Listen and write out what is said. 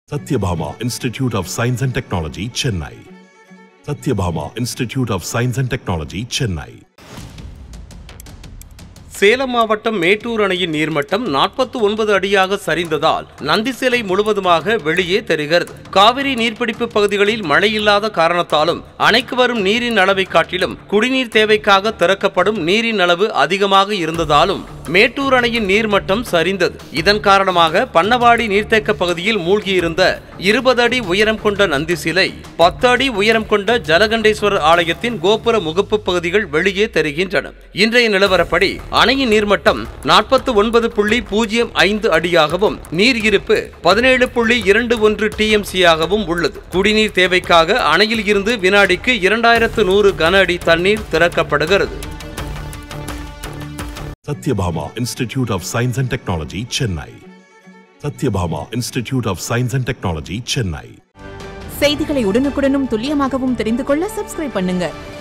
Satyabhama Institute of Science and Technology, Chennai. Satyabhama Institute of Science and Technology, Chennai. Salem மாவட்டம் மேட்டூர் அணையின் நீர்மட்டம் நாற்பத்தி ஒன்பது அடியாக சரிந்ததால் நந்தி சிலை முழுவதுமாக வெளியே தெரிகிறது காவிரி நீர்பிடிப்பு பகுதிகளில் மழை இல்லாத காரணத்தாலும் அணைக்கு வரும் நீரின் அளவை காட்டிலும் குடிநீர் தேவைக்காக திறக்கப்படும் நீரின் அளவு அதிகமாக இருந்ததாலும் மேட்டூர் அணையின் நீர்மட்டம் சரிந்தது இதன் காரணமாக பன்னவாடி நீர்த்தேக்க பகுதியில் மூழ்கியிருந்த இருபது அடி உயரம் கொண்ட நந்தி சிலை பத்து அடி உயரம் கொண்ட ஜலகண்டேஸ்வரர் ஆலயத்தின் கோபுர முகப்பு பகுதிகள் வெளியே தெரிகின்றன இன்றைய நிலவரப்படி அணையின் நீர்மட்டம் நாற்பத்தி ஒன்பது புள்ளி பூஜ்ஜியம் ஐந்து அடியாகவும் நீர் இருப்பு பதினேழு புள்ளி இரண்டு ஒன்று டிஎம்சியாகவும் உள்ளது குடிநீர் தேவைக்காக அணையில் இருந்து வினாடிக்கு இரண்டாயிரத்து நூறு கன அடி தண்ணீர் திறக்கப்படுகிறது Satyabhama Institute of Science and Technology, Chennai. Satyabhama Institute of Science and Technology, Chennai. செய்திகளை உடனுக்குடனும் துல்லியமாகவும் தெரிந்து கொள்ள சப்ஸ்கிரைப் பண்ணுங்க